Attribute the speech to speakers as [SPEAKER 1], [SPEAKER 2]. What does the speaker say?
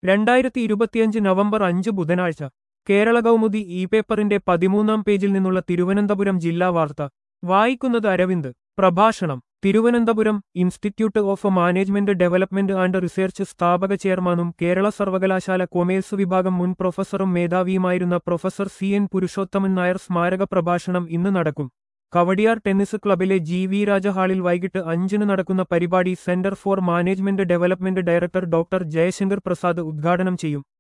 [SPEAKER 1] രണ്ടായിരത്തി ഇരുപത്തിയഞ്ച് നവംബർ അഞ്ച് ബുധനാഴ്ച കേരള കൗമുദി ഇ പേപ്പറിന്റെ പതിമൂന്നാം പേജിൽ നിന്നുള്ള തിരുവനന്തപുരം ജില്ലാ വാർത്ത വായിക്കുന്നത് അരവിന്ദ് പ്രഭാഷണം Thiruvananthapuram institute of management development and research സ്ഥാപക ചെയർമാനും കേരള സർവകലാശാല കൊമേഴ്സ് വിഭാഗം മുൻ പ്രൊഫസറും മേധാവിയുമായിരുന്ന professor C N Purushothaman Nair സ്മാരക പ്രഭാഷണം ഇന്ന് നടക്കും കവടിയാർ ടെന്നീസ് ക്ലബിലെ ജി വി രാജ ഹാളിൽ വൈകിട്ട് അഞ്ചിന് നടക്കുന്ന പരിപാടി centre for management development director doctor Jayasankar Prasad ഉദ്ഘാടനം ചെയ്യും